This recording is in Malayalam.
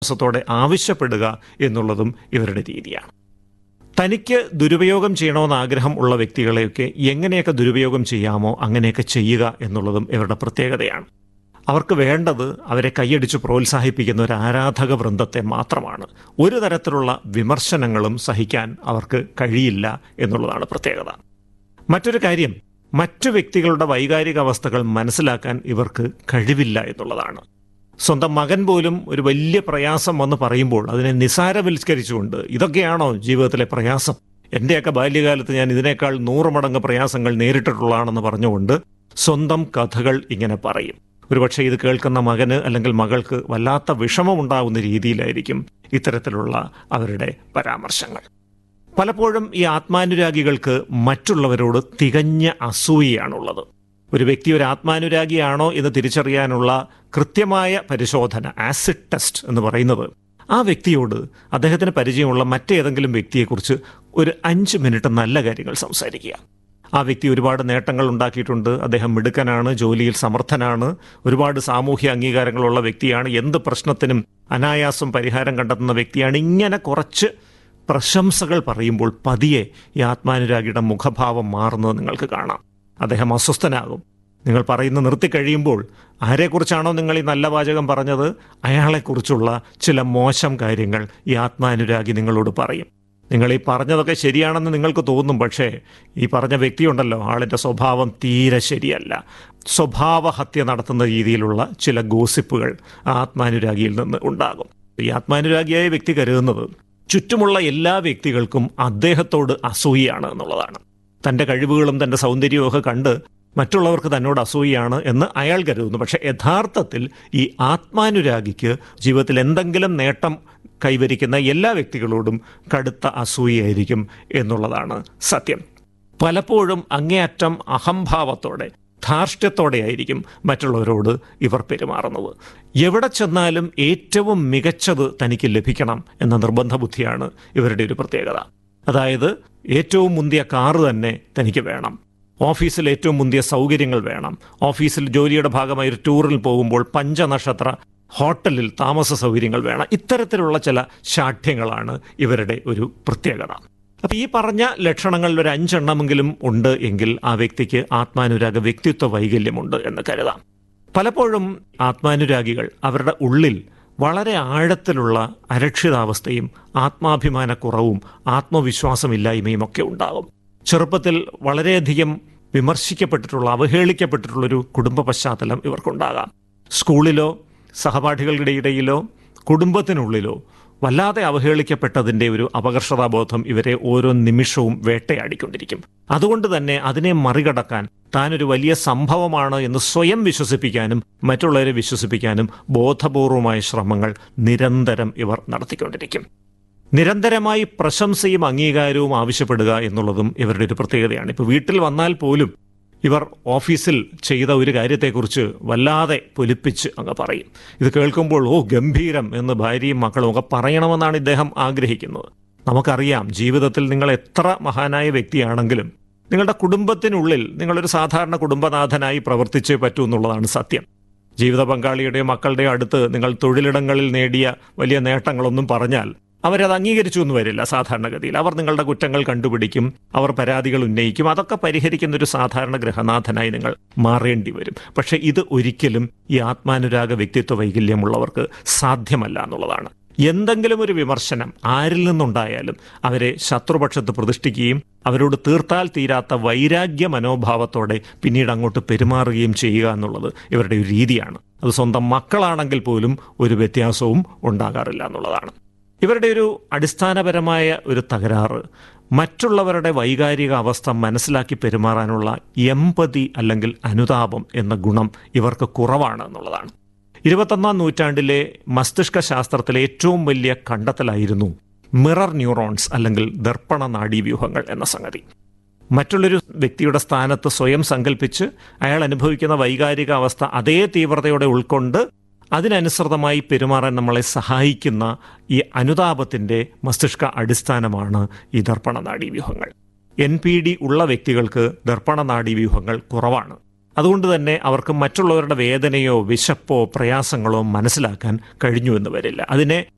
വിശ്വാസത്തോടെ ആവശ്യപ്പെടുക എന്നുള്ളതും ഇവരുടെ രീതിയാണ് തനിക്ക് ദുരുപയോഗം ചെയ്യണമെന്ന് ആഗ്രഹം ഉള്ള വ്യക്തികളെയൊക്കെ എങ്ങനെയൊക്കെ ദുരുപയോഗം ചെയ്യാമോ അങ്ങനെയൊക്കെ ചെയ്യുക എന്നുള്ളതും ഇവരുടെ പ്രത്യേകതയാണ് അവർക്ക് വേണ്ടത് അവരെ കൈയടിച്ച് പ്രോത്സാഹിപ്പിക്കുന്ന ഒരു ആരാധക വൃന്ദത്തെ മാത്രമാണ് ഒരു തരത്തിലുള്ള വിമർശനങ്ങളും സഹിക്കാൻ അവർക്ക് കഴിയില്ല എന്നുള്ളതാണ് പ്രത്യേകത മറ്റൊരു കാര്യം മറ്റു വ്യക്തികളുടെ വൈകാരിക അവസ്ഥകൾ മനസ്സിലാക്കാൻ ഇവർക്ക് കഴിവില്ല എന്നുള്ളതാണ് സ്വന്തം മകൻ പോലും ഒരു വലിയ പ്രയാസം വന്ന് പറയുമ്പോൾ അതിനെ നിസാരവൽക്കരിച്ചുകൊണ്ട് ഇതൊക്കെയാണോ ജീവിതത്തിലെ പ്രയാസം എന്റെയൊക്കെ ബാല്യകാലത്ത് ഞാൻ ഇതിനേക്കാൾ നൂറ് മടങ്ങ് പ്രയാസങ്ങൾ നേരിട്ടിട്ടുള്ളതാണെന്ന് പറഞ്ഞുകൊണ്ട് സ്വന്തം കഥകൾ ഇങ്ങനെ പറയും ഒരുപക്ഷെ ഇത് കേൾക്കുന്ന മകന് അല്ലെങ്കിൽ മകൾക്ക് വല്ലാത്ത വിഷമമുണ്ടാകുന്ന രീതിയിലായിരിക്കും ഇത്തരത്തിലുള്ള അവരുടെ പരാമർശങ്ങൾ പലപ്പോഴും ഈ ആത്മാനുരാഗികൾക്ക് മറ്റുള്ളവരോട് തികഞ്ഞ അസൂയയാണുള്ളത് ഒരു വ്യക്തി ഒരു ആത്മാനുരാഗിയാണോ എന്ന് തിരിച്ചറിയാനുള്ള കൃത്യമായ പരിശോധന ആസിഡ് ടെസ്റ്റ് എന്ന് പറയുന്നത് ആ വ്യക്തിയോട് അദ്ദേഹത്തിന് പരിചയമുള്ള മറ്റേതെങ്കിലും വ്യക്തിയെക്കുറിച്ച് ഒരു അഞ്ച് മിനിറ്റ് നല്ല കാര്യങ്ങൾ സംസാരിക്കുക ആ വ്യക്തി ഒരുപാട് നേട്ടങ്ങൾ ഉണ്ടാക്കിയിട്ടുണ്ട് അദ്ദേഹം മിടുക്കനാണ് ജോലിയിൽ സമർത്ഥനാണ് ഒരുപാട് സാമൂഹ്യ അംഗീകാരങ്ങളുള്ള വ്യക്തിയാണ് എന്ത് പ്രശ്നത്തിനും അനായാസം പരിഹാരം കണ്ടെത്തുന്ന വ്യക്തിയാണ് ഇങ്ങനെ കുറച്ച് പ്രശംസകൾ പറയുമ്പോൾ പതിയെ ഈ ആത്മാനുരാഗിയുടെ മുഖഭാവം മാറുന്നത് നിങ്ങൾക്ക് കാണാം അദ്ദേഹം അസ്വസ്ഥനാകും നിങ്ങൾ പറയുന്ന നിർത്തിക്കഴിയുമ്പോൾ ആരെക്കുറിച്ചാണോ നിങ്ങൾ ഈ നല്ല വാചകം പറഞ്ഞത് അയാളെക്കുറിച്ചുള്ള ചില മോശം കാര്യങ്ങൾ ഈ ആത്മാനുരാഗി നിങ്ങളോട് പറയും നിങ്ങൾ ഈ പറഞ്ഞതൊക്കെ ശരിയാണെന്ന് നിങ്ങൾക്ക് തോന്നും പക്ഷേ ഈ പറഞ്ഞ വ്യക്തിയുണ്ടല്ലോ ആളിൻ്റെ സ്വഭാവം തീരെ ശരിയല്ല സ്വഭാവഹത്യ നടത്തുന്ന രീതിയിലുള്ള ചില ഗോസിപ്പുകൾ ആത്മാനുരാഗിയിൽ നിന്ന് ഉണ്ടാകും ഈ ആത്മാനുരാഗിയായ വ്യക്തി കരുതുന്നത് ചുറ്റുമുള്ള എല്ലാ വ്യക്തികൾക്കും അദ്ദേഹത്തോട് അസൂയാണ് എന്നുള്ളതാണ് തൻ്റെ കഴിവുകളും തൻ്റെ സൗന്ദര്യവും ഒക്കെ കണ്ട് മറ്റുള്ളവർക്ക് തന്നോട് അസൂയാണ് എന്ന് അയാൾ കരുതുന്നു പക്ഷെ യഥാർത്ഥത്തിൽ ഈ ആത്മാനുരാഗിക്ക് ജീവിതത്തിൽ എന്തെങ്കിലും നേട്ടം കൈവരിക്കുന്ന എല്ലാ വ്യക്തികളോടും കടുത്ത അസൂയയായിരിക്കും എന്നുള്ളതാണ് സത്യം പലപ്പോഴും അങ്ങേയറ്റം അഹംഭാവത്തോടെ ധാർഷ്ട്യത്തോടെയായിരിക്കും മറ്റുള്ളവരോട് ഇവർ പെരുമാറുന്നത് എവിടെ ചെന്നാലും ഏറ്റവും മികച്ചത് തനിക്ക് ലഭിക്കണം എന്ന നിർബന്ധ ബുദ്ധിയാണ് ഇവരുടെ ഒരു പ്രത്യേകത അതായത് ഏറ്റവും മുന്തിയ കാറ് തന്നെ തനിക്ക് വേണം ഓഫീസിൽ ഏറ്റവും മുന്തിയ സൗകര്യങ്ങൾ വേണം ഓഫീസിൽ ജോലിയുടെ ഭാഗമായി ഒരു ടൂറിൽ പോകുമ്പോൾ പഞ്ചനക്ഷത്ര ഹോട്ടലിൽ താമസ സൗകര്യങ്ങൾ വേണം ഇത്തരത്തിലുള്ള ചില ശാഠ്യങ്ങളാണ് ഇവരുടെ ഒരു പ്രത്യേകത അപ്പൊ ഈ പറഞ്ഞ ലക്ഷണങ്ങളിൽ ഒരു അഞ്ചെണ്ണമെങ്കിലും ഉണ്ട് എങ്കിൽ ആ വ്യക്തിക്ക് ആത്മാനുരാഗ വ്യക്തിത്വ വൈകല്യമുണ്ട് എന്ന് കരുതാം പലപ്പോഴും ആത്മാനുരാഗികൾ അവരുടെ ഉള്ളിൽ വളരെ ആഴത്തിലുള്ള അരക്ഷിതാവസ്ഥയും ആത്മാഭിമാനക്കുറവും ആത്മവിശ്വാസമില്ലായ്മയും ഒക്കെ ഉണ്ടാകും ചെറുപ്പത്തിൽ വളരെയധികം വിമർശിക്കപ്പെട്ടിട്ടുള്ള അവഹേളിക്കപ്പെട്ടിട്ടുള്ളൊരു കുടുംബ പശ്ചാത്തലം ഇവർക്കുണ്ടാകാം സ്കൂളിലോ സഹപാഠികളുടെ ഇടയിലോ കുടുംബത്തിനുള്ളിലോ വല്ലാതെ അവഹേളിക്കപ്പെട്ടതിൻ്റെ ഒരു അപകർഷതാബോധം ഇവരെ ഓരോ നിമിഷവും വേട്ടയാടിക്കൊണ്ടിരിക്കും അതുകൊണ്ട് തന്നെ അതിനെ മറികടക്കാൻ താനൊരു വലിയ സംഭവമാണ് എന്ന് സ്വയം വിശ്വസിപ്പിക്കാനും മറ്റുള്ളവരെ വിശ്വസിപ്പിക്കാനും ബോധപൂർവമായ ശ്രമങ്ങൾ നിരന്തരം ഇവർ നടത്തിക്കൊണ്ടിരിക്കും നിരന്തരമായി പ്രശംസയും അംഗീകാരവും ആവശ്യപ്പെടുക എന്നുള്ളതും ഇവരുടെ ഒരു പ്രത്യേകതയാണ് ഇപ്പോൾ വീട്ടിൽ വന്നാൽ പോലും ഇവർ ഓഫീസിൽ ചെയ്ത ഒരു കാര്യത്തെക്കുറിച്ച് വല്ലാതെ പൊലിപ്പിച്ച് അങ്ങ് പറയും ഇത് കേൾക്കുമ്പോൾ ഓ ഗംഭീരം എന്ന് ഭാര്യയും മക്കളും ഒക്കെ പറയണമെന്നാണ് ഇദ്ദേഹം ആഗ്രഹിക്കുന്നത് നമുക്കറിയാം ജീവിതത്തിൽ നിങ്ങൾ എത്ര മഹാനായ വ്യക്തിയാണെങ്കിലും നിങ്ങളുടെ കുടുംബത്തിനുള്ളിൽ നിങ്ങളൊരു സാധാരണ കുടുംബനാഥനായി പ്രവർത്തിച്ചേ പറ്റൂ എന്നുള്ളതാണ് സത്യം ജീവിത പങ്കാളിയുടെയോ മക്കളുടെയോ അടുത്ത് നിങ്ങൾ തൊഴിലിടങ്ങളിൽ നേടിയ വലിയ നേട്ടങ്ങളൊന്നും പറഞ്ഞാൽ അവരത് അംഗീകരിച്ചു എന്ന് വരില്ല സാധാരണഗതിയിൽ അവർ നിങ്ങളുടെ കുറ്റങ്ങൾ കണ്ടുപിടിക്കും അവർ പരാതികൾ ഉന്നയിക്കും അതൊക്കെ പരിഹരിക്കുന്ന ഒരു സാധാരണ ഗ്രഹനാഥനായി നിങ്ങൾ മാറേണ്ടി വരും പക്ഷെ ഇത് ഒരിക്കലും ഈ ആത്മാനുരാഗ വ്യക്തിത്വ വൈകല്യമുള്ളവർക്ക് സാധ്യമല്ല എന്നുള്ളതാണ് എന്തെങ്കിലും ഒരു വിമർശനം ആരിൽ നിന്നുണ്ടായാലും അവരെ ശത്രുപക്ഷത്ത് പ്രതിഷ്ഠിക്കുകയും അവരോട് തീർത്താൽ തീരാത്ത വൈരാഗ്യ മനോഭാവത്തോടെ പിന്നീട് അങ്ങോട്ട് പെരുമാറുകയും ചെയ്യുക എന്നുള്ളത് ഇവരുടെ ഒരു രീതിയാണ് അത് സ്വന്തം മക്കളാണെങ്കിൽ പോലും ഒരു വ്യത്യാസവും ഉണ്ടാകാറില്ല എന്നുള്ളതാണ് ഇവരുടെ ഒരു അടിസ്ഥാനപരമായ ഒരു തകരാറ് മറ്റുള്ളവരുടെ വൈകാരിക അവസ്ഥ മനസ്സിലാക്കി പെരുമാറാനുള്ള എമ്പതി അല്ലെങ്കിൽ അനുതാപം എന്ന ഗുണം ഇവർക്ക് കുറവാണ് എന്നുള്ളതാണ് ഇരുപത്തൊന്നാം നൂറ്റാണ്ടിലെ മസ്തിഷ്ക ശാസ്ത്രത്തിലെ ഏറ്റവും വലിയ കണ്ടെത്തലായിരുന്നു മിറർ ന്യൂറോൺസ് അല്ലെങ്കിൽ ദർപ്പണ നാഡീവ്യൂഹങ്ങൾ എന്ന സംഗതി മറ്റുള്ളൊരു വ്യക്തിയുടെ സ്ഥാനത്ത് സ്വയം സങ്കല്പിച്ച് അയാൾ അനുഭവിക്കുന്ന വൈകാരിക അവസ്ഥ അതേ തീവ്രതയോടെ ഉൾക്കൊണ്ട് അതിനനുസൃതമായി പെരുമാറാൻ നമ്മളെ സഹായിക്കുന്ന ഈ അനുതാപത്തിൻ്റെ മസ്തിഷ്ക അടിസ്ഥാനമാണ് ഈ ദർപ്പണ നാഡീവ്യൂഹങ്ങൾ എൻ പി ഡി ഉള്ള വ്യക്തികൾക്ക് ദർപ്പണ നാഡീവ്യൂഹങ്ങൾ കുറവാണ് അതുകൊണ്ട് തന്നെ അവർക്ക് മറ്റുള്ളവരുടെ വേദനയോ വിശപ്പോ പ്രയാസങ്ങളോ മനസ്സിലാക്കാൻ കഴിഞ്ഞു എന്ന് വരില്ല അതിനെ